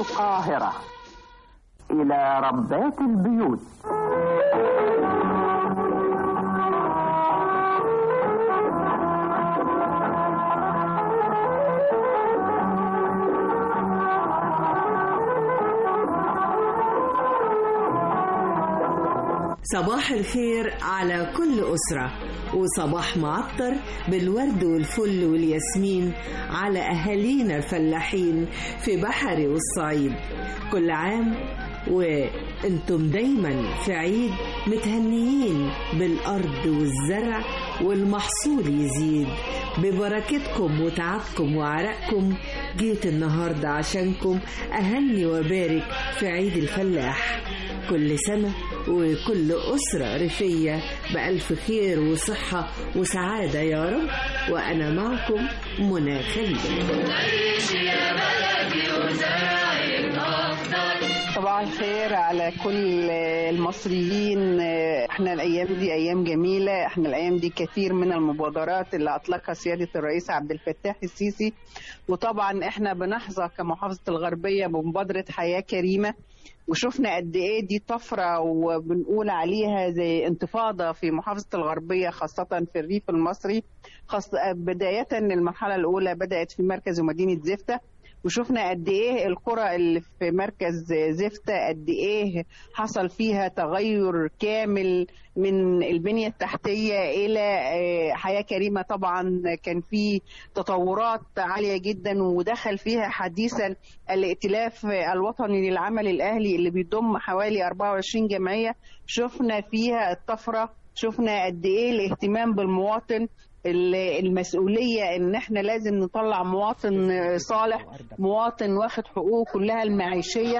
القاهرة إلى ربات البيوت صباح الخير على كل أسرة وصباح معطر بالورد والفل والياسمين على أهالينا الفلاحين في بحري والصعيد كل عام وانتم دايما في عيد متهنيين بالأرض والزرع والمحصول يزيد ببركتكم وتعبكم وعرقكم جيت النهاردة عشانكم أهني وبارك في عيد الفلاح كل سنة وكل أسرة ريفية بألف خير وصحة وسعادة يا رب وأنا معكم منى خليل صباح الخير على كل المصريين احنا الايام دي ايام جميله احنا الايام دي كثير من المبادرات اللي اطلقها سياده الرئيس عبد الفتاح السيسي وطبعا احنا بنحظى كمحافظه الغربيه بمبادره حياه كريمه وشفنا قد ايه دي طفره وبنقول عليها زي انتفاضه في محافظه الغربيه خاصه في الريف المصري خاصة بدايه المرحله الاولى بدات في مركز ومدينه زفته وشفنا قد ايه القرى اللي في مركز زفتة قد ايه حصل فيها تغير كامل من البنية التحتية إلى حياة كريمة طبعا كان في تطورات عالية جدا ودخل فيها حديثا الائتلاف الوطني للعمل الأهلي اللي بيضم حوالي 24 جمعية شفنا فيها الطفرة شفنا قد ايه الاهتمام بالمواطن المسؤولية ان احنا لازم نطلع مواطن صالح مواطن واخد حقوقه كلها المعيشية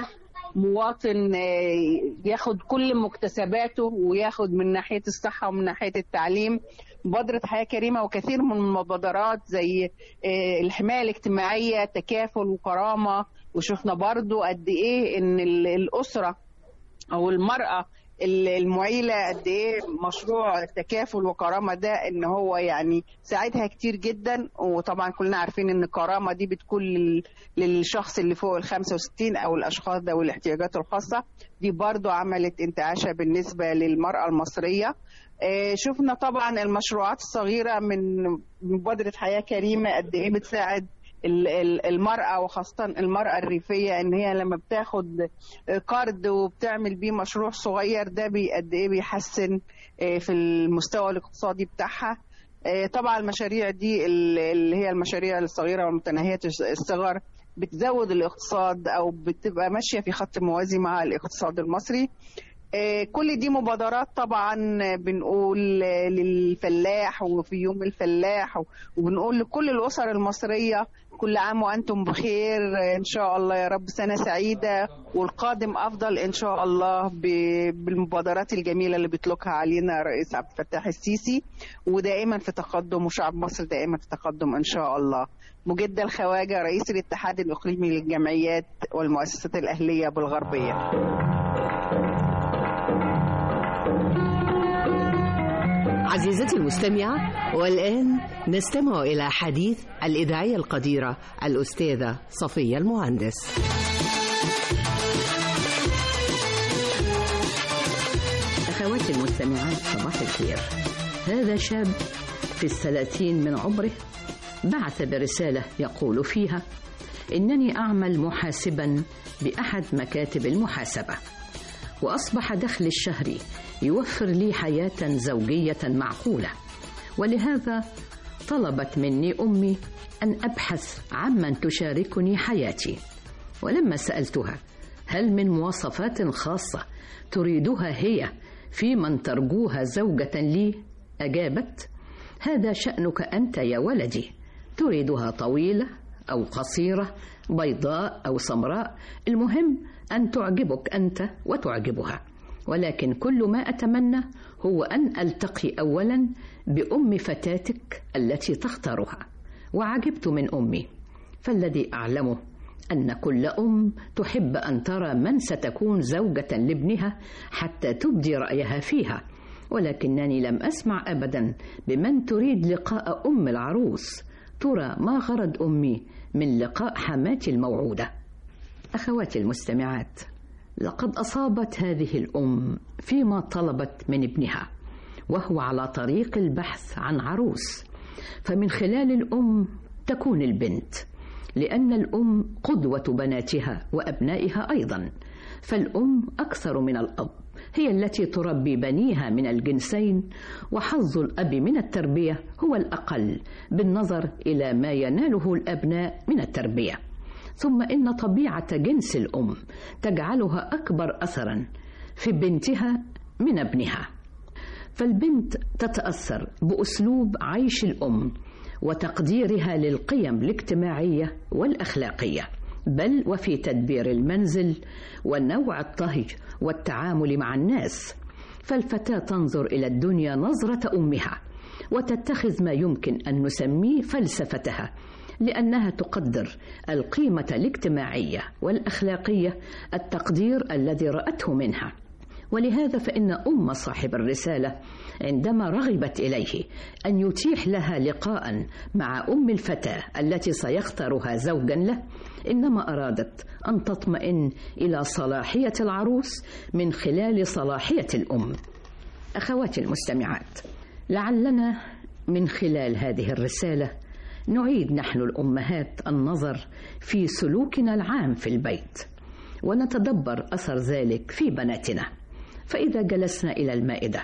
مواطن ياخد كل مكتسباته وياخد من ناحية الصحة ومن ناحية التعليم مبادرة حياة كريمة وكثير من المبادرات زي الحماية الاجتماعية تكافل وكرامة وشفنا برضو قد ايه ان الأسرة او المرأة المعيلة قد ايه مشروع التكافل وكرامة ده ان هو يعني ساعدها كتير جدا وطبعا كلنا عارفين ان الكرامة دي بتكون للشخص اللي فوق ال 65 او الاشخاص ذوي الاحتياجات الخاصة دي برضو عملت انتعاشة بالنسبة للمرأة المصرية شفنا طبعا المشروعات الصغيرة من مبادرة حياة كريمة قد ايه بتساعد المرأة وخاصة المرأة الريفية إن هي لما بتاخد قرض وبتعمل بيه مشروع صغير ده قد إيه بيحسن في المستوى الاقتصادي بتاعها طبعا المشاريع دي اللي هي المشاريع الصغيرة والمتناهية الصغر بتزود الاقتصاد أو بتبقى ماشية في خط موازي مع الاقتصاد المصري كل دي مبادرات طبعا بنقول للفلاح وفي يوم الفلاح وبنقول لكل الأسر المصرية كل عام وأنتم بخير إن شاء الله يا رب سنة سعيدة والقادم أفضل إن شاء الله بالمبادرات الجميلة اللي بيطلقها علينا الرئيس عبد الفتاح السيسي ودائما في تقدم وشعب مصر دائما في تقدم إن شاء الله مجدة الخواجة رئيس الاتحاد الإقليمي للجمعيات والمؤسسات الأهلية بالغربية عزيزتي المستمعة والآن نستمع إلى حديث الإذاعية القديرة الأستاذة صفية المهندس أخواتي المستمعات صباح الخير هذا شاب في الثلاثين من عمره بعث برسالة يقول فيها إنني أعمل محاسبا بأحد مكاتب المحاسبة وأصبح دخلي الشهري يوفر لي حياة زوجية معقولة ولهذا طلبت مني أمي أن أبحث عمن تشاركني حياتي ولما سألتها هل من مواصفات خاصة تريدها هي في من ترجوها زوجة لي أجابت هذا شأنك أنت يا ولدي تريدها طويلة أو قصيرة بيضاء أو سمراء المهم أن تعجبك أنت وتعجبها ولكن كل ما أتمنى هو أن ألتقي أولا بأم فتاتك التي تختارها وعجبت من أمي فالذي أعلمه أن كل أم تحب أن ترى من ستكون زوجة لابنها حتى تبدي رأيها فيها ولكنني لم أسمع أبدا بمن تريد لقاء أم العروس ترى ما غرض أمي من لقاء حماتي الموعودة أخواتي المستمعات لقد أصابت هذه الأم فيما طلبت من ابنها وهو على طريق البحث عن عروس فمن خلال الأم تكون البنت لأن الأم قدوة بناتها وأبنائها أيضا فالأم أكثر من الأب هي التي تربي بنيها من الجنسين وحظ الأب من التربية هو الأقل بالنظر إلى ما يناله الأبناء من التربية ثم إن طبيعة جنس الأم تجعلها أكبر أثرا في بنتها من ابنها فالبنت تتأثر بأسلوب عيش الأم وتقديرها للقيم الاجتماعية والأخلاقية بل وفي تدبير المنزل ونوع الطهي والتعامل مع الناس فالفتاة تنظر إلى الدنيا نظرة أمها وتتخذ ما يمكن أن نسميه فلسفتها لأنها تقدر القيمة الاجتماعية والأخلاقية التقدير الذي رأته منها ولهذا فإن أم صاحب الرسالة عندما رغبت إليه أن يتيح لها لقاء مع أم الفتاة التي سيختارها زوجا له إنما أرادت أن تطمئن إلى صلاحية العروس من خلال صلاحية الأم أخواتي المستمعات لعلنا من خلال هذه الرسالة نعيد نحن الأمهات النظر في سلوكنا العام في البيت ونتدبر أثر ذلك في بناتنا فإذا جلسنا إلى المائدة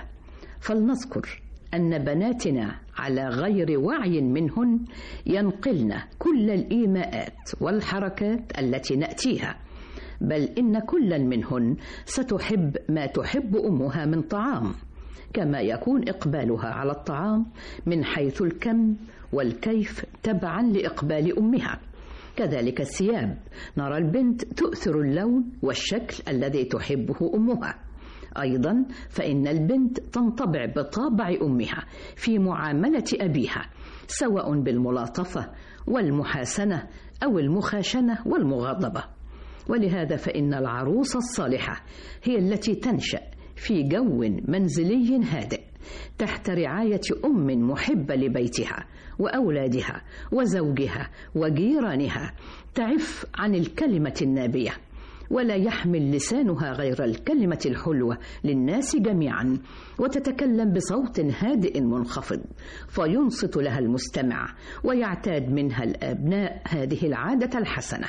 فلنذكر أن بناتنا على غير وعي منهن ينقلن كل الإيماءات والحركات التي نأتيها بل إن كلا منهن ستحب ما تحب أمها من طعام كما يكون إقبالها على الطعام من حيث الكم والكيف تبعا لإقبال أمها كذلك الثياب نرى البنت تؤثر اللون والشكل الذي تحبه أمها أيضا فإن البنت تنطبع بطابع أمها في معاملة أبيها سواء بالملاطفة والمحاسنة أو المخاشنة والمغاضبة ولهذا فإن العروس الصالحة هي التي تنشأ في جو منزلي هادئ تحت رعاية أم محبة لبيتها وأولادها وزوجها وجيرانها تعف عن الكلمة النابية ولا يحمل لسانها غير الكلمة الحلوة للناس جميعا وتتكلم بصوت هادئ منخفض فينصت لها المستمع ويعتاد منها الأبناء هذه العادة الحسنة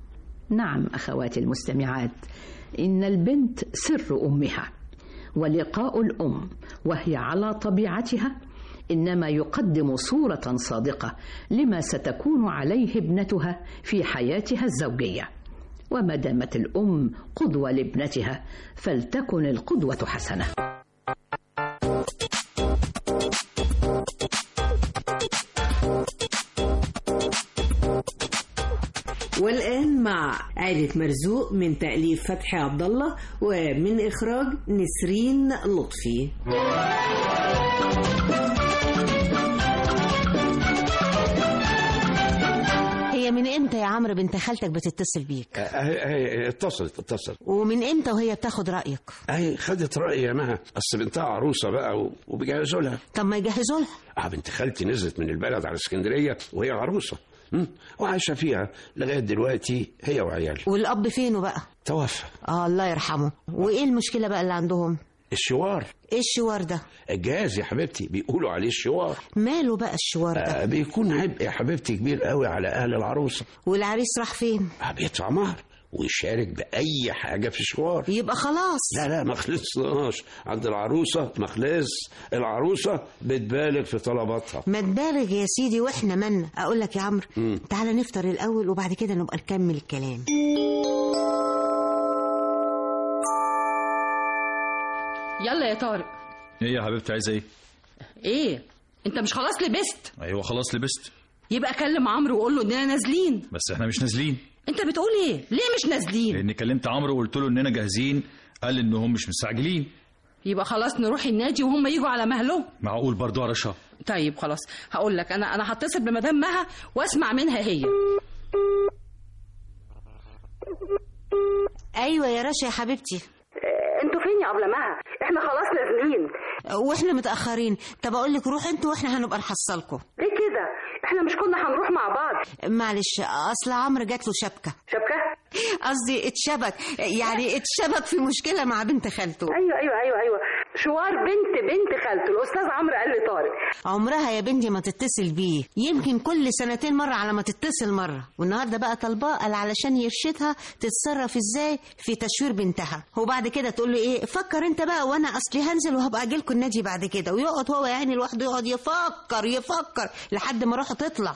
نعم أخواتي المستمعات إن البنت سر أمها ولقاء الأم وهي على طبيعتها إنما يقدم صورة صادقة لما ستكون عليه ابنتها في حياتها الزوجية وما دامت الأم قدوة لابنتها فلتكن القدوة حسنة والآن مع عائلة مرزوق من تأليف فتحي عبد الله ومن إخراج نسرين لطفي هي من امتى يا عمرو بنت خالتك بتتصل بيك هي هي اتصلت اتصلت ومن امتى وهي بتاخد رايك هي خدت رأيي يا مها أصل بنتها عروسة بقى و- وبيجهزوا لها طب ما يجهزوا لها اه بنت خالتي نزلت من البلد على اسكندرية وهي عروسة مم. وعايشة فيها لغاية دلوقتي هي وعيالها والاب فينه بقى توفى اه الله يرحمه وايه المشكله بقى اللي عندهم الشوار ايه الشوار ده الجهاز يا حبيبتي بيقولوا عليه الشوار ماله بقى الشوار ده آه بيكون عبء يا حبيبتي كبير قوي على أهل العروسة والعريس راح فين آه بيدفع مهر ويشارك بأي حاجة في الشوار يبقى خلاص لا لا ما خلصناش عند العروسة ما خلص العروسة بتبالغ في طلباتها ما تبالغ يا سيدي واحنا منا اقول لك يا عمرو تعالى نفطر الاول وبعد كده نبقى نكمل الكلام يلا يا طارق ايه يا حبيبتي عايزه ايه؟ ايه انت مش خلاص لبست ايوه خلاص لبست يبقى كلم عمرو وقول له اننا نازلين بس احنا مش نازلين انت بتقول ايه ليه مش نازلين لان كلمت عمرو وقلت له اننا جاهزين قال انهم مش مستعجلين يبقى خلاص نروح النادي وهم يجوا على مهلهم معقول برضو يا رشا طيب خلاص هقول لك انا انا هتصل بمدام مها واسمع منها هي ايوه يا رشا يا حبيبتي انتوا فين يا ابله مها احنا خلاص نازلين واحنا متاخرين طب اقول لك روح انتوا واحنا هنبقى نحصلكم ليه ده احنا مش كنا هنروح مع بعض معلش اصل عمرو جات له شبكه شبكه قصدي اتشبك يعني اتشبك في مشكله مع بنت خالته ايوه ايوه ايوه ايوه شوار بنت بنت خالته الاستاذ عمرو قال لي طارق عمرها يا بنتي ما تتصل بيه يمكن كل سنتين مرة على ما تتصل مرة والنهاردة بقى طالباه قال علشان يرشدها تتصرف ازاي في تشوير بنتها وبعد كده تقول له ايه فكر انت بقى وانا اصلي هنزل وهبقى اجيلكوا النادي بعد كده ويقعد هو يعني لوحده يقعد يفكر يفكر لحد ما روحه تطلع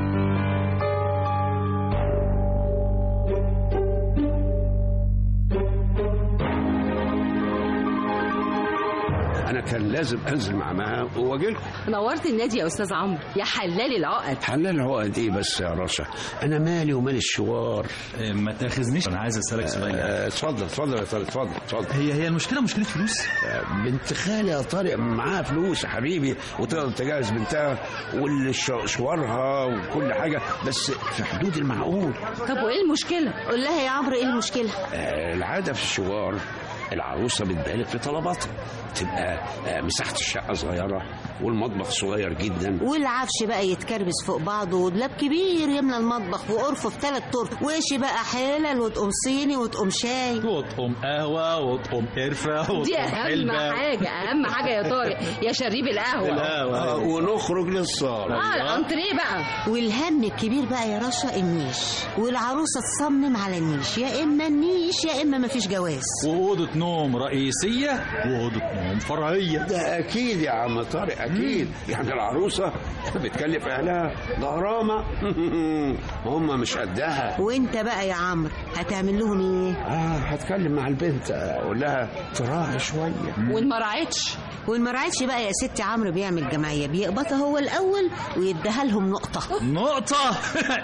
انا كان لازم انزل مع معاه واجي لكم نورت النادي يا استاذ عمرو يا حلال العقد حلال عقد ايه بس يا رشا انا مالي ومال الشوار إيه، ما تاخذنيش انا عايز اسالك سؤال آه، اتفضل اتفضل يا طارق اتفضل اتفضل هي هي المشكله مشكله فلوس آه، بنت خالي يا طارق معاها فلوس يا حبيبي وتقدر تجهز بنتها وشوارها وكل حاجه بس في حدود المعقول طب وايه المشكله قول لها يا عمرو ايه المشكلة آه، العاده في الشوار العروسه بتبالغ في طلباتها تبقى آه، مساحه الشقه صغيره والمطبخ صغير جدا والعفش بقى يتكربس فوق بعضه ودولاب كبير يملى المطبخ وقرفه في ثلاث طرق وش بقى حلل وتقوم صيني وتقوم شاي وتقوم قهوه وتقوم قرفه وتقوم دي اهم حلبة. حاجه اهم حاجه يا طارق يا شريب القهوه آه، القهوه ونخرج للصاله اه الانتريه بقى والهم الكبير بقى يا رشا النيش والعروسه تصمم على النيش يا اما النيش يا اما مفيش جواز واوضه نوم رئيسيه واوضه نوم فرعيه ده اكيد يا عم طارق اكيد يعني العروسه بتكلف اهلها غرامه هم مش قدها وانت بقى يا عمرو هتعمل لهم ايه اه هتكلم مع البنت اقول لها تراعي شويه وان ما رعتش وان ما رعتش بقى يا ستي عمرو بيعمل جمعيه بيقبضها هو الاول ويديها لهم نقطه نقطه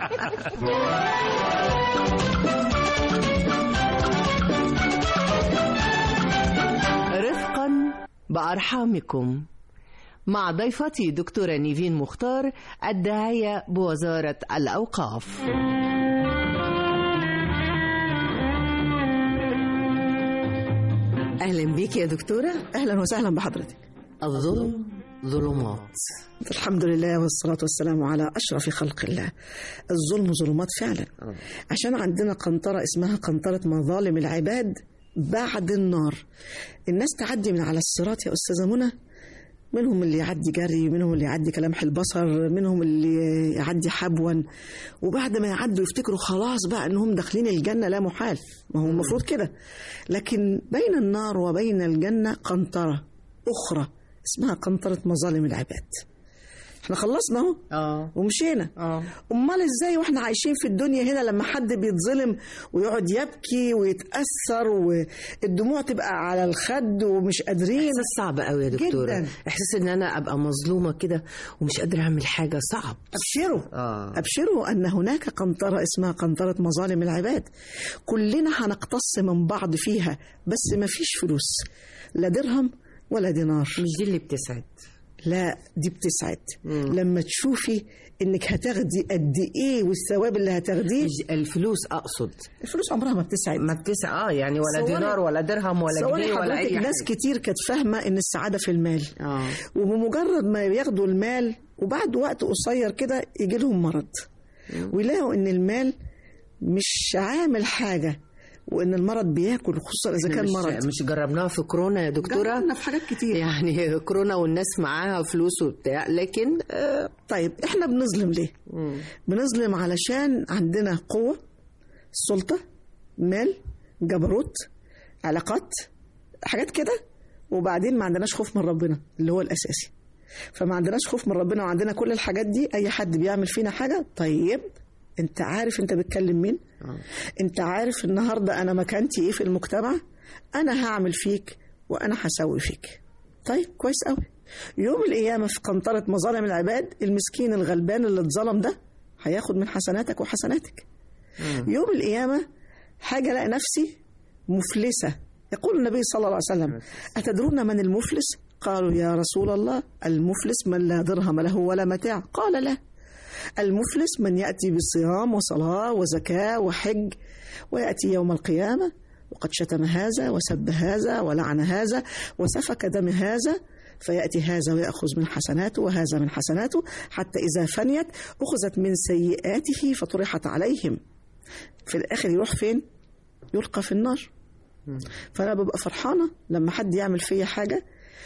رفقا بأرحامكم مع ضيفتي دكتورة نيفين مختار الداعية بوزارة الأوقاف أهلا بيك يا دكتورة اهلا وسهلا بحضرتك الظلم ظلمات الحمد لله والصلاة والسلام على أشرف خلق الله الظلم ظلمات فعلا عشان عندنا قنطرة اسمها قنطرة مظالم العباد بعد النار الناس تعدي من على الصراط يا أستاذة منى منهم اللي يعدي جري منهم اللي يعدي كلامح البصر منهم اللي يعدي حبوا وبعد ما يعدوا يفتكروا خلاص بقى انهم داخلين الجنه لا محال ما هو المفروض كده لكن بين النار وبين الجنه قنطره اخرى اسمها قنطره مظالم العباد احنا خلصنا اهو اه ومشينا اه امال ازاي واحنا عايشين في الدنيا هنا لما حد بيتظلم ويقعد يبكي ويتاثر والدموع تبقى على الخد ومش قادرين احساس صعب قوي يا دكتوره جداً. احساس ان انا ابقى مظلومه كده ومش قادره اعمل حاجه صعب ابشروا اه ابشروا ان هناك قنطره اسمها قنطره مظالم العباد كلنا هنقتص من بعض فيها بس ما فيش فلوس لا درهم ولا دينار مش دي اللي بتسعد لا دي بتسعد مم. لما تشوفي انك هتاخدي قد ايه والثواب اللي هتاخديه مش الفلوس اقصد الفلوس عمرها ما بتسعد ما بتسعد اه يعني ولا صوري- دينار ولا درهم ولا صوري جنيه ولا حضرتك اي ناس حاجه كتير كانت فاهمه ان السعاده في المال اه وبمجرد ما ياخدوا المال وبعد وقت قصير كده يجي لهم مرض ويلاقوا ان المال مش عامل حاجه وان المرض بياكل خصوصا اذا كان مش مرض مش جربناها في كورونا يا دكتوره جربنا في حاجات كتير يعني كورونا والناس معاها فلوس وبتاع لكن آه طيب احنا بنظلم ليه مم. بنظلم علشان عندنا قوه سلطه مال جبروت علاقات حاجات كده وبعدين ما عندناش خوف من ربنا اللي هو الاساسي فما عندناش خوف من ربنا وعندنا كل الحاجات دي اي حد بيعمل فينا حاجه طيب انت عارف انت بتكلم مين آه. انت عارف النهارده انا مكانتي ايه في المجتمع انا هعمل فيك وانا هسوي فيك طيب كويس قوي يوم القيامه في قنطره مظالم العباد المسكين الغلبان اللي اتظلم ده هياخد من حسناتك وحسناتك يوم القيامه حاجه الاقي نفسي مفلسه يقول النبي صلى الله عليه وسلم اتدرون من المفلس قالوا يا رسول الله المفلس من لا درهم له ولا متاع قال لا المفلس من يأتي بصيام وصلاة وزكاة وحج ويأتي يوم القيامة وقد شتم هذا وسب هذا ولعن هذا وسفك دم هذا فيأتي هذا ويأخذ من حسناته وهذا من حسناته حتى إذا فنيت أخذت من سيئاته فطرحت عليهم في الآخر يروح فين؟ يلقى في النار فأنا ببقى فرحانة لما حد يعمل فيا حاجة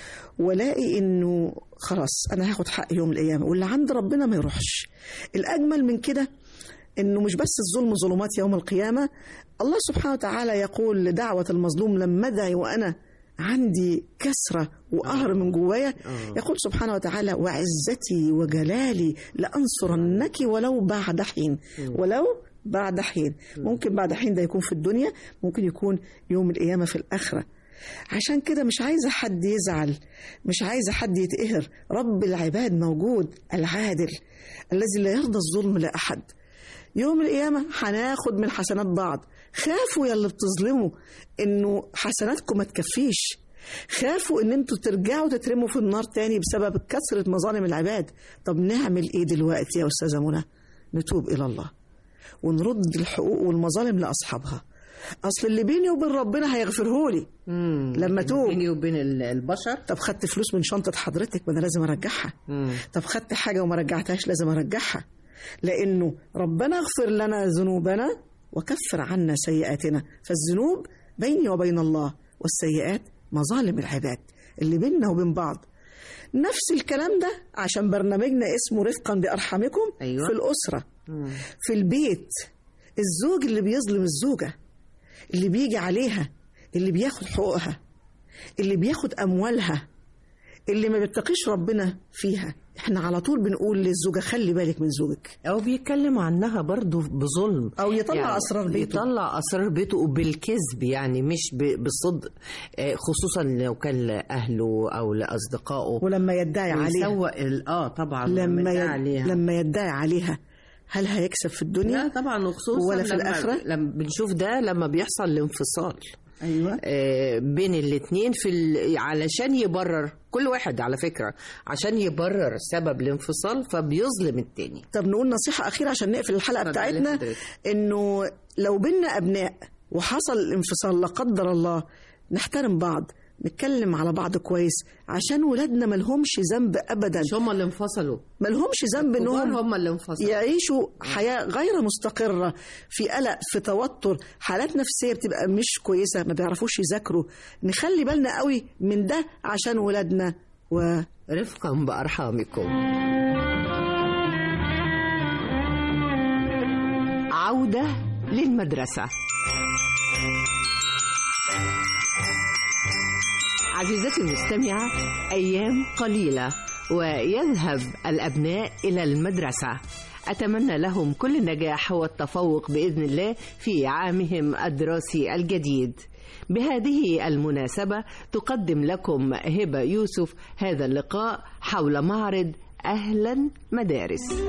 والاقي انه خلاص انا هاخد حق يوم القيامه واللي عند ربنا ما يروحش الاجمل من كده انه مش بس الظلم ظلمات يوم القيامه الله سبحانه وتعالى يقول لدعوه المظلوم لما ادعي وانا عندي كسرة وقهر من جوايا يقول سبحانه وتعالى وعزتي وجلالي لأنصرنك ولو بعد حين ولو بعد حين ممكن بعد حين ده يكون في الدنيا ممكن يكون يوم القيامة في الآخرة عشان كده مش عايزة حد يزعل مش عايزة حد يتقهر رب العباد موجود العادل الذي لا يرضى الظلم لأحد يوم القيامة هناخد من حسنات بعض خافوا يا اللي بتظلموا انه حسناتكم ما تكفيش خافوا ان انتوا ترجعوا تترموا في النار تاني بسبب كثرة مظالم العباد طب نعمل ايه دلوقتي يا استاذة منى نتوب الى الله ونرد الحقوق والمظالم لاصحابها اصل اللي بيني وبين ربنا هيغفرهولي لما توب بيني وبين ال- البشر طب خدت فلوس من شنطة حضرتك ما انا لازم ارجعها طب خدت حاجة وما رجعتهاش لازم ارجعها لانه ربنا اغفر لنا ذنوبنا وكفر عنا سيئاتنا فالذنوب بيني وبين الله والسيئات مظالم العباد اللي بيننا وبين بعض نفس الكلام ده عشان برنامجنا اسمه رفقا بأرحامكم أيوة. في الأسرة في البيت الزوج اللي بيظلم الزوجة اللي بيجي عليها اللي بياخد حقوقها اللي بياخد أموالها اللي ما بيتقيش ربنا فيها احنا على طول بنقول للزوجة خلي بالك من زوجك او بيتكلم عنها برضو بظلم او يطلع يعني اسرار بيته يطلع اسرار بيته بالكذب يعني مش ب- بالصدق آه، خصوصا لو كان لاهله او لاصدقائه ولما يدعي عليها ويسوق ال- اه طبعا لما يدعي يد... عليها لما يدعي عليها هل هيكسب في الدنيا لا طبعا وخصوصا ولا في لما الآخرة؟ لما بنشوف ده لما بيحصل الانفصال ايوه آه، بين الاثنين في ال... علشان يبرر كل واحد على فكرة عشان يبرر سبب الانفصال فبيظلم التاني طب نقول نصيحة أخيرة عشان نقفل الحلقة اتفضلي بتاعتنا حضرتك. إنه لو بينا أبناء وحصل الانفصال لا قدر الله نحترم بعض نتكلم على بعض كويس عشان ولادنا ملهمش ذنب أبدا مش هم اللي انفصلوا ملهمش ذنب الكبار إنهم هم اللي انفصلوا يعيشوا حياة غير مستقرة في قلق في توتر حالات نفسية بتبقى مش كويسة ما بيعرفوش يذاكروا نخلي بالنا قوي من ده عشان ولادنا و رفقا بأرحامكم عودة للمدرسة عزيزتي المستمعة أيام قليلة ويذهب الأبناء إلى المدرسة أتمنى لهم كل النجاح والتفوق بإذن الله في عامهم الدراسي الجديد بهذه المناسبة تقدم لكم هبة يوسف هذا اللقاء حول معرض أهلا مدارس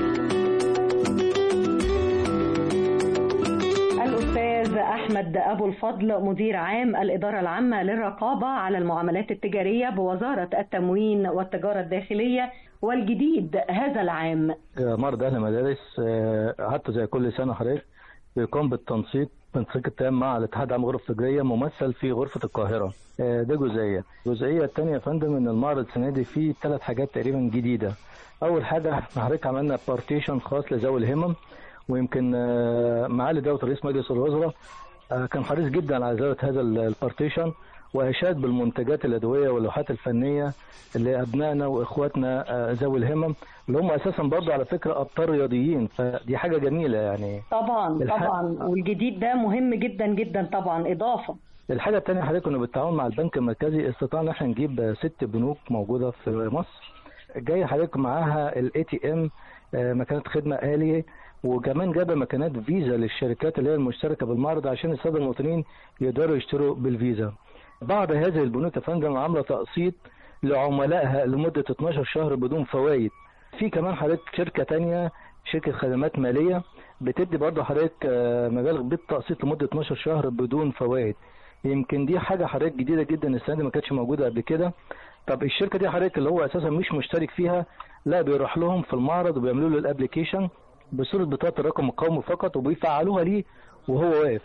الأستاذ أحمد أبو الفضل مدير عام الإدارة العامة للرقابة على المعاملات التجارية بوزارة التموين والتجارة الداخلية والجديد هذا العام معرض اهل مدارس آه، حتى زي كل سنه حضرتك بيقوم بالتنسيق تنسيق التام مع الاتحاد العام للغرف التجاريه ممثل في غرفه القاهره آه، ده جزئيه الجزئيه الثانيه يا فندم ان المعرض السنه دي فيه ثلاث حاجات تقريبا جديده اول حاجه احنا حضرتك عملنا بارتيشن خاص لذوي الهمم ويمكن آه، معالي دوله رئيس مجلس الوزراء آه، كان حريص جدا على زياره هذا ال- البارتيشن واشاد بالمنتجات الادويه واللوحات الفنيه لابنائنا واخواتنا آه، ذوي الهمم اللي هم اساسا برضه على فكره ابطال رياضيين فدي حاجه جميله يعني طبعا الح- طبعا والجديد ده مهم جدا جدا طبعا إضافة الحاجه الثانيه حضرتك كنا بالتعاون مع البنك المركزي استطعنا ان احنا نجيب ست بنوك موجوده في مصر جاي حضرتك معاها الاي تي ام مكانات خدمه آلية وكمان جاب مكانات فيزا للشركات اللي هي المشتركه بالمعرض عشان الساده المواطنين يقدروا يشتروا بالفيزا. بعض هذه البنوك يا فندم عامله تقسيط لعملائها لمده 12 شهر بدون فوائد. في كمان حضرتك شركه تانية شركه خدمات ماليه بتدي برضه حضرتك آه، مبالغ بالتقسيط لمده 12 شهر بدون فوائد. يمكن دي حاجه حضرتك جديده جدا السنه دي ما كانتش موجوده قبل كده. طب الشركه دي حضرتك اللي هو اساسا مش مشترك فيها لا بيروح لهم في المعرض وبيعملوا له الابلكيشن بصوره بطاقه الرقم القومي فقط وبيفعلوها ليه وهو واقف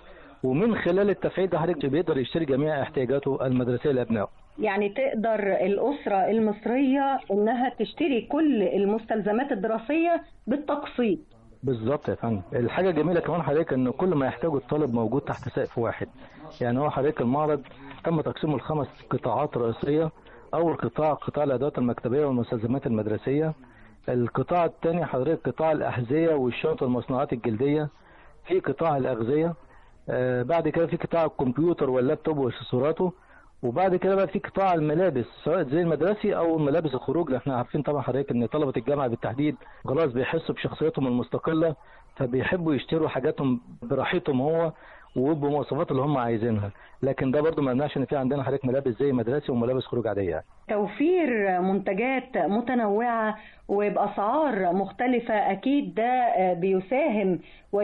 ومن خلال التفعيل ده حضرتك بيقدر يشتري جميع احتياجاته المدرسيه لابنائه يعني تقدر الأسرة المصرية إنها تشتري كل المستلزمات الدراسية بالتقسيط بالظبط يا فندم الحاجه الجميله كمان حضرتك ان كل ما يحتاجه الطالب موجود تحت سقف واحد يعني هو حضرتك المعرض تم تقسيمه لخمس قطاعات رئيسيه اول قطاع قطاع الادوات المكتبيه والمستلزمات المدرسيه القطاع الثاني حضرتك قطاع الاحذيه والشنط والمصنوعات الجلديه في قطاع الاغذيه آه بعد كده في قطاع الكمبيوتر واللابتوب واكسسواراته وبعد كده بقى في قطاع الملابس سواء زي المدرسي او ملابس الخروج لأن احنا عارفين طبعا حضرتك ان طلبه الجامعه بالتحديد خلاص بيحسوا بشخصيتهم المستقله فبيحبوا يشتروا حاجاتهم براحتهم هو وبمواصفات اللي هم عايزينها لكن ده برضو ما يمنعش ان في عندنا حضرتك ملابس زي مدرسي وملابس خروج عاديه يعني. توفير منتجات متنوعة وبأسعار مختلفة أكيد ده بيساهم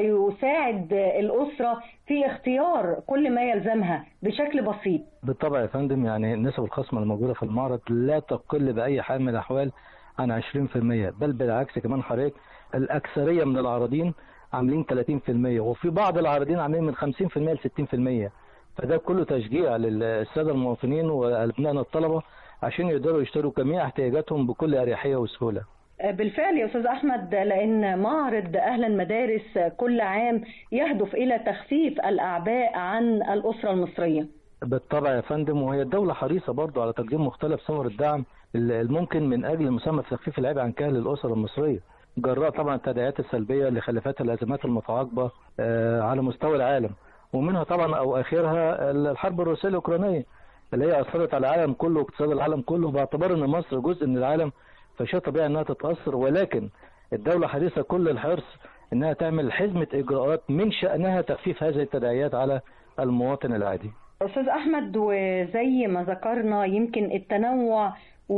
ويساعد الأسرة في اختيار كل ما يلزمها بشكل بسيط بالطبع يا فندم يعني النسب الخصم الموجوده في المعرض لا تقل باي حال من الاحوال عن 20% بل بالعكس كمان حضرتك الاكثريه من العارضين عاملين 30% وفي بعض العارضين عاملين من 50% ل 60% فده كله تشجيع للساده المواطنين وابنائنا الطلبه عشان يقدروا يشتروا جميع احتياجاتهم بكل اريحيه وسهوله. بالفعل يا استاذ احمد لان معرض اهل المدارس كل عام يهدف الى تخفيف الاعباء عن الاسره المصريه. بالطبع يا فندم وهي الدوله حريصه برضو على تقديم مختلف صور الدعم الممكن من اجل مساهمه في تخفيف العبء عن كاهل الاسر المصريه. جراء طبعا التداعيات السلبيه لخلافات الازمات المتعاقبه على مستوى العالم ومنها طبعا او اخرها الحرب الروسيه الاوكرانيه اللي هي اثرت على العالم كله واقتصاد العالم كله باعتبار ان مصر جزء من العالم فشيء طبيعي انها تتاثر ولكن الدوله حريصه كل الحرص انها تعمل حزمه اجراءات من شانها تخفيف هذه التداعيات على المواطن العادي. استاذ احمد وزي ما ذكرنا يمكن التنوع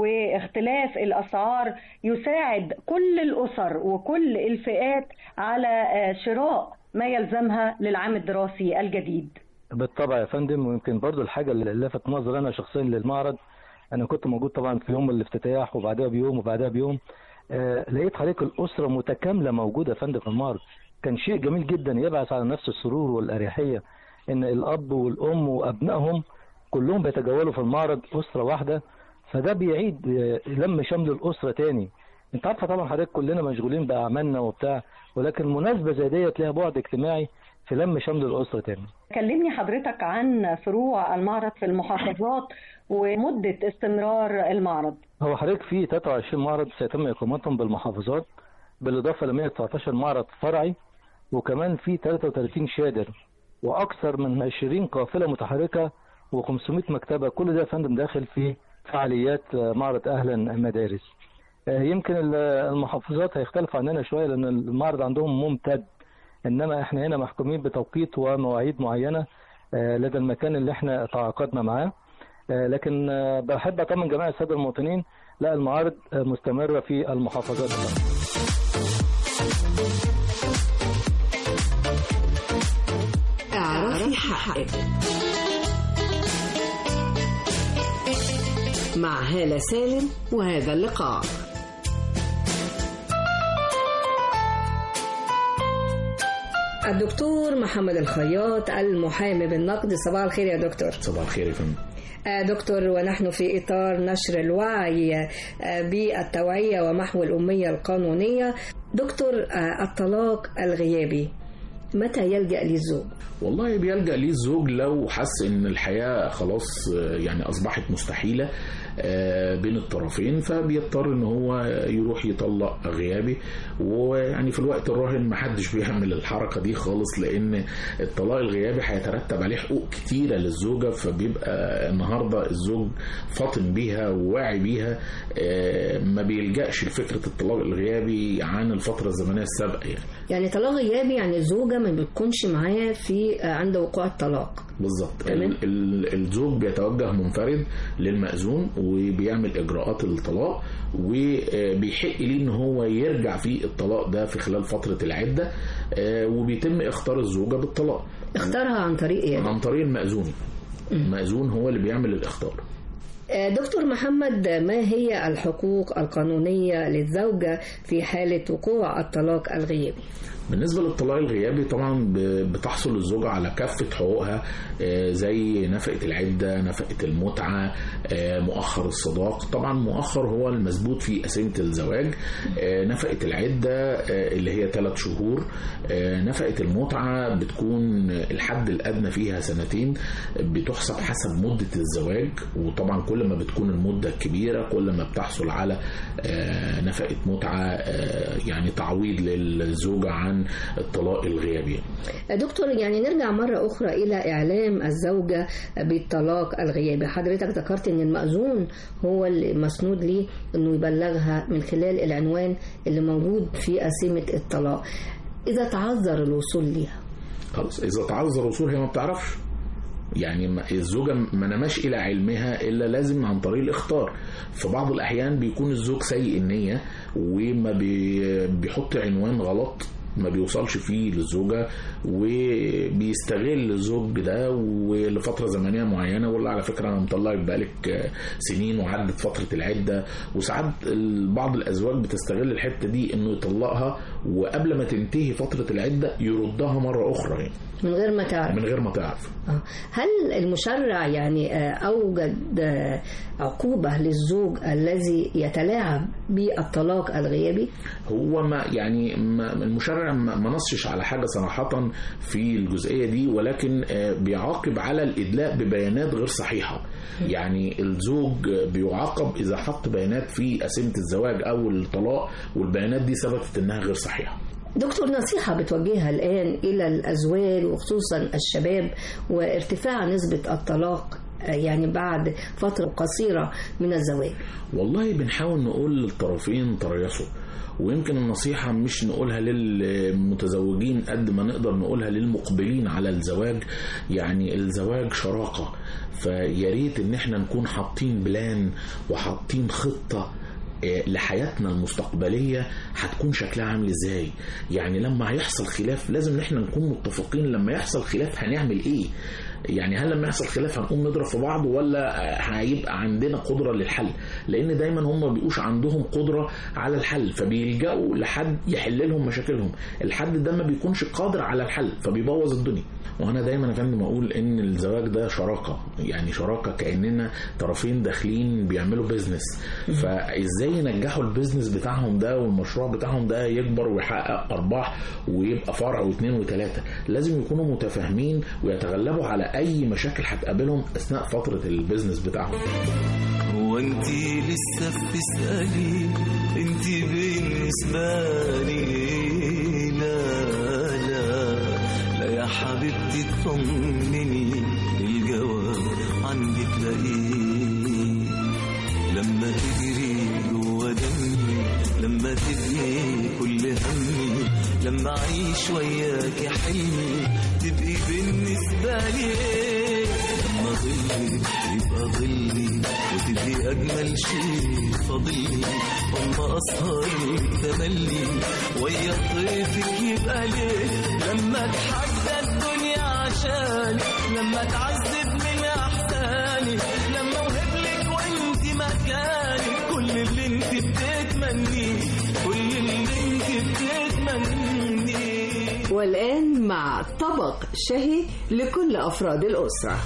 واختلاف الاسعار يساعد كل الاسر وكل الفئات على شراء ما يلزمها للعام الدراسي الجديد. بالطبع يا فندم ويمكن برضو الحاجه اللي لفت نظري انا شخصيا للمعرض انا كنت موجود طبعا في يوم الافتتاح وبعدها بيوم وبعدها بيوم آه لقيت حضرتك الاسره متكامله موجوده يا فندم في المعرض كان شيء جميل جدا يبعث على نفس السرور والاريحيه ان الاب والام وابنائهم كلهم بيتجولوا في المعرض اسره واحده فده بيعيد لم شمل الاسره تاني انت عارفه طبعا حضرتك كلنا مشغولين باعمالنا وبتاع ولكن مناسبه زي ديت ليها بعد اجتماعي في لم شمل الاسره تاني كلمني حضرتك عن فروع المعرض في المحافظات ومده استمرار المعرض هو حضرتك في 23 معرض سيتم اقامتهم بالمحافظات بالاضافه ل 119 معرض فرعي وكمان في 33 شادر واكثر من 20 قافله متحركه و500 مكتبه كل ده يا فندم داخل في فعاليات معرض اهلا مدارس يمكن المحافظات هيختلف عننا شويه لان المعرض عندهم ممتد انما احنا هنا محكومين بتوقيت ومواعيد معينه لدى المكان اللي احنا تعاقدنا معاه لكن بحب اطمن جميع الساده المواطنين لا المعارض مستمره في المحافظات اعرفي حقك مع هالة سالم وهذا اللقاء الدكتور محمد الخياط المحامي بالنقد صباح الخير يا دكتور صباح الخير يا فندم دكتور ونحن في إطار نشر الوعي بالتوعية ومحو الأمية القانونية دكتور الطلاق الغيابي متى يلجأ لي الزوج؟ والله بيلجأ ليه الزوج لو حس ان الحياة خلاص يعني اصبحت مستحيلة بين الطرفين فبيضطر ان هو يروح يطلق غيابي ويعني في الوقت الراهن محدش بيعمل الحركه دي خالص لان الطلاق الغيابي هيترتب عليه حقوق كتيره للزوجه فبيبقى النهارده الزوج فاطن بيها وواعي بيها ما بيلجاش لفكره الطلاق الغيابي عن الفتره الزمنيه السابقه يعني يعني طلاق غيابي يعني الزوجه ما بتكونش معاه في عند وقوع الطلاق بالظبط الزوج بيتوجه منفرد للمأذون وبيعمل اجراءات الطلاق وبيحق ليه ان هو يرجع في الطلاق ده في خلال فتره العده وبيتم اختار الزوجه بالطلاق اختارها عن طريق ايه؟ عن طريق المأذون المأذون هو اللي بيعمل الاختار دكتور محمد ما هي الحقوق القانونية للزوجة في حالة وقوع الطلاق الغيابي؟ بالنسبة للطلاق الغيابي طبعا بتحصل الزوجة على كافة حقوقها زي نفقة العدة نفقة المتعة مؤخر الصداق طبعا مؤخر هو المثبوت في قسيمة الزواج نفقة العدة اللي هي ثلاث شهور نفقة المتعة بتكون الحد الأدنى فيها سنتين بتحسب حسب مدة الزواج وطبعا كل ما بتكون المدة كبيرة كل ما بتحصل على نفقة متعة يعني تعويض للزوجة عن عن الطلاق الغيابي دكتور يعني نرجع مرة أخرى إلى إعلام الزوجة بالطلاق الغيابي حضرتك ذكرت أن المأذون هو اللي مسنود ليه أنه يبلغها من خلال العنوان اللي موجود في قسيمة الطلاق إذا تعذر الوصول ليها خلاص إذا تعذر الوصول هي ما بتعرفش يعني الزوجة ما نماش إلى علمها إلا لازم عن طريق الاختار في بعض الأحيان بيكون الزوج سيء النية وما بيحط عنوان غلط ما بيوصلش فيه للزوجة وبيستغل الزوج ده ولفترة زمنية معينة ولا على فكرة أنا مطلعك بقالك سنين وعدت فترة العدة وساعات بعض الأزواج بتستغل الحتة دي إنه يطلقها وقبل ما تنتهي فترة العدة يردها مرة أخرى يعني. من غير ما تعرف من غير ما تعرف هل المشرع يعني أوجد عقوبة للزوج الذي يتلاعب بالطلاق الغيابي هو ما يعني ما المشرع ما نصش على حاجة صراحة في الجزئية دي ولكن بيعاقب على الإدلاء ببيانات غير صحيحة يعني الزوج بيعاقب إذا حط بيانات في قسيمة الزواج أو الطلاق والبيانات دي ثبتت إنها غير صحيحة دكتور نصيحة بتوجهها الآن إلى الأزواج وخصوصا الشباب وارتفاع نسبة الطلاق يعني بعد فترة قصيرة من الزواج والله بنحاول نقول للطرفين تريثوا ويمكن النصيحة مش نقولها للمتزوجين قد ما نقدر نقولها للمقبلين على الزواج يعني الزواج شراكة فياريت ان احنا نكون حاطين بلان وحاطين خطة لحياتنا المستقبلية هتكون شكلها عامل ازاي يعني لما هيحصل خلاف لازم احنا نكون متفقين لما يحصل خلاف هنعمل ايه يعني هل لما يحصل خلاف هنقوم نضرب في بعض ولا هيبقى عندنا قدرة للحل لان دايما هم ما بيبقوش عندهم قدرة على الحل فبيلجأوا لحد يحل لهم مشاكلهم الحد ده ما بيكونش قادر على الحل فبيبوظ الدنيا وانا دايما يا فندم اقول ان الزواج ده شراكه يعني شراكه كاننا طرفين داخلين بيعملوا بيزنس فازاي ينجحوا البيزنس بتاعهم ده والمشروع بتاعهم ده يكبر ويحقق ارباح ويبقى فرع واثنين وثلاثه لازم يكونوا متفاهمين ويتغلبوا على اي مشاكل هتقابلهم اثناء فتره البيزنس بتاعهم هو انت لسه بتسالي انت بالنسبه لي لا لا لا يا حبيبتي اطمني الجواب عندي تلاقيه لما تجري جوا دمي لما تبقي كل همي لما اعيش وياك حلمي تبقي بالنسبه لي ايه لما ظلي يبقى ظلي وتبقي اجمل شيء فاضلي اما اسهر تملي ويا طيفك يبقى ليه لما اتحدى الدنيا عشاني لما تعذب من احساني لما اوهب لك وانت مكاني كل اللي انت بتتمنيه كل اللي انت بتتمنيه والآن مع طبق شهي لكل أفراد الأسرة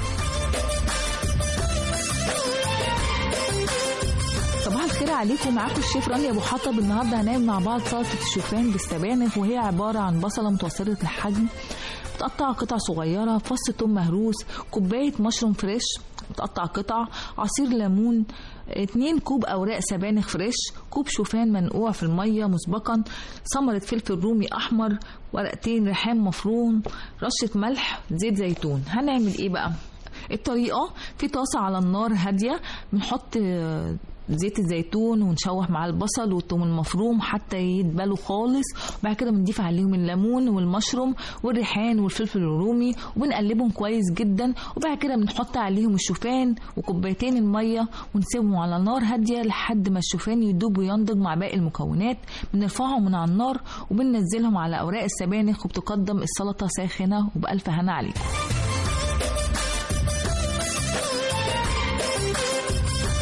صباح الخير عليكم معاكم الشيف رانيا ابو حطب النهارده هنعمل مع بعض سلطه الشوفان بالسبانخ وهي عباره عن بصله متوسطه الحجم متقطع قطع صغيره فص ثوم مهروس كوبايه مشروم فريش متقطع قطع عصير ليمون 2 كوب اوراق سبانخ فريش كوب شوفان منقوع في الميه مسبقا ثمره فلفل رومي احمر ورقتين ريحان مفروم رشه ملح زيت زيتون هنعمل ايه بقى الطريقه في طاسه على النار هاديه بنحط زيت الزيتون ونشوح مع البصل والثوم المفروم حتى يدبلوا خالص وبعد كده بنضيف عليهم الليمون والمشروم والريحان والفلفل الرومي وبنقلبهم كويس جدا وبعد كده بنحط عليهم الشوفان وكوبايتين الميه ونسيبهم على نار هاديه لحد ما الشوفان يدوب وينضج مع باقي المكونات بنرفعهم من على النار وبننزلهم على اوراق السبانخ وبتقدم السلطه ساخنه وبالف هنا عليكم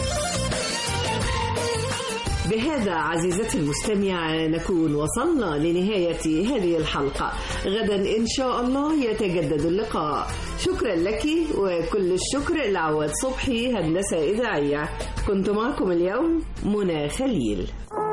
وبهذا عزيزتي المستمع نكون وصلنا لنهاية هذه الحلقة غدا إن شاء الله يتجدد اللقاء شكرا لك وكل الشكر لعواد صبحي هندسة إذاعية كنت معكم اليوم منى خليل